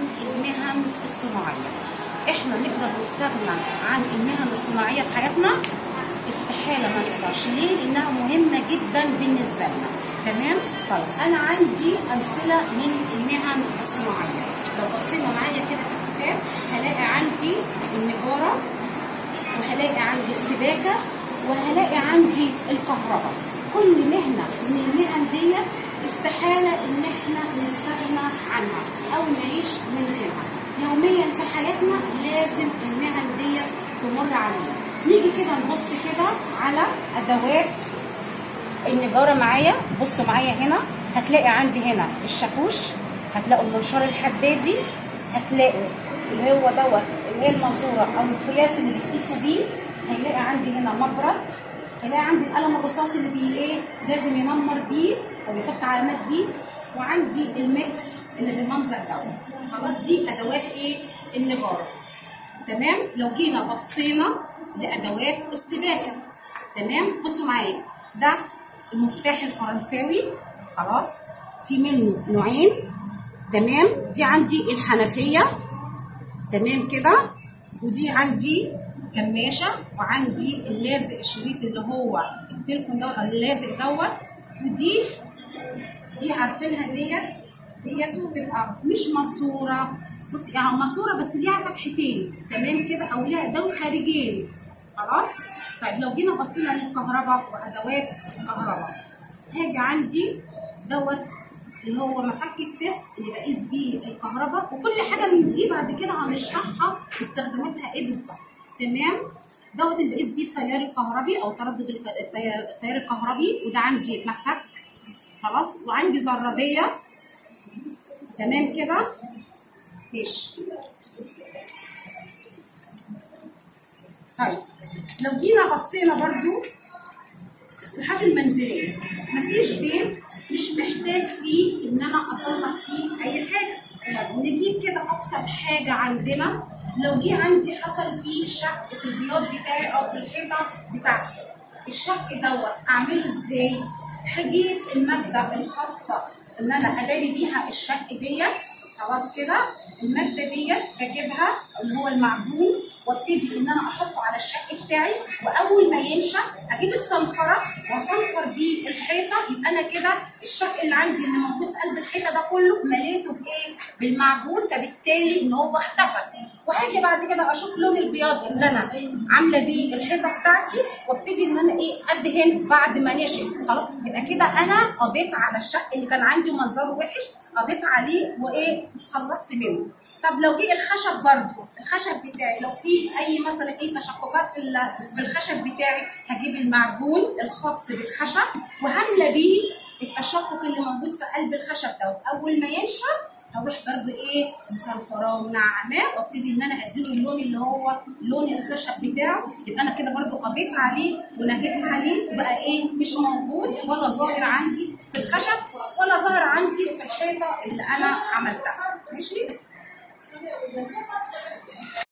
عن المهن الصناعيه احنا نقدر نستغنى عن المهن الصناعيه في حياتنا استحاله ما نقدرش ليه لانها مهمه جدا بالنسبه لنا تمام طيب انا عندي امثله من المهن الصناعيه لو بصينا معايا كده في الكتاب هلاقي عندي النجاره وهلاقي عندي السباكه وهلاقي عندي الكهرباء كل مهنه من المهن ديت استحاله ان احنا نستغنى عنها او نعيش من غيرها يوميا في حياتنا لازم المهن ديت تمر علينا نيجي كده نبص كده على ادوات النجاره معايا بصوا معايا هنا هتلاقي عندي هنا الشاكوش هتلاقوا المنشار الحدادي هتلاقوا اللي هو دوت اللي هي الماسوره او القياس اللي بتقيسوا بيه هيلاقي عندي هنا مبرد هيلاقي عندي القلم الرصاصي اللي بي ايه لازم ينمر بيه او يحط علامات بيه وعندي المتر اللي بالمنظر دوت خلاص دي ادوات ايه النجاره تمام لو جينا بصينا لادوات السباكه تمام بصوا معايا ده المفتاح الفرنساوي خلاص في منه نوعين تمام دي عندي الحنفيه تمام كده ودي عندي كماشه وعندي اللازق الشريط اللي هو التليفون دوت اللازق دوت ودي دي عارفينها ديت ديت بتبقى مش ماسوره بصي يعني ماسوره بس ليها فتحتين تمام كده او ليها دول خارجين خلاص طيب لو جينا بصينا للكهرباء وادوات الكهرباء هاجي عندي دوت اللي هو مفك التست اللي بقيس بيه الكهرباء وكل حاجه من دي بعد كده هنشرحها استخداماتها ايه بالظبط تمام دوت اللي بقيس بيه التيار الكهربي او تردد التيار, التيار الكهربي وده عندي مفك خلاص وعندي زراديه تمام كده ماشي طيب لو جينا بصينا برضو الصحات المنزليه مفيش بيت مش محتاج فيه ان انا اصلح فيه اي حاجه طب نجيب كده ابسط حاجه عندنا لو جه عندي حصل فيه شق في البياض بتاعي او في الحيطه بتاعتي الشق دوت اعمله ازاي هجيب الماده الخاصه ان انا اداري بيها الشق ديت خلاص كده الماده ديت بجيبها اللي هو المعجون وابتدي ان انا احطه على الشق بتاعي واول ما ينشف اجيب الصنفره واصنفر بيه الحيطه يبقى انا كده الشق اللي عندي اللي موجود في قلب الحيطه ده كله مليته بايه؟ بالمعجون فبالتالي ان هو اختفى وهاجي بعد كده اشوف لون البياض اللي انا عامله بيه الحيطه بتاعتي وابتدي ان انا ايه ادهن بعد ما نشف خلاص يبقى كده انا قضيت على الشق اللي كان عندي منظره وحش قضيت عليه وايه اتخلصت منه طب لو جه الخشب برضو الخشب بتاعي لو في اي مثلا اي تشققات في في الخشب بتاعي هجيب المعجون الخاص بالخشب وهملى بيه التشقق اللي موجود في قلب الخشب ده اول ما ينشف هروح برضه ايه مصنفراه ومنعماه وابتدي ان انا اديله اللون اللي هو لون الخشب بتاعه يبقى انا كده برضه قضيت عليه ونهيت عليه وبقى ايه مش موجود ولا ظاهر عندي في الخشب ولا ظاهر عندي في الحيطه اللي انا عملتها ماشي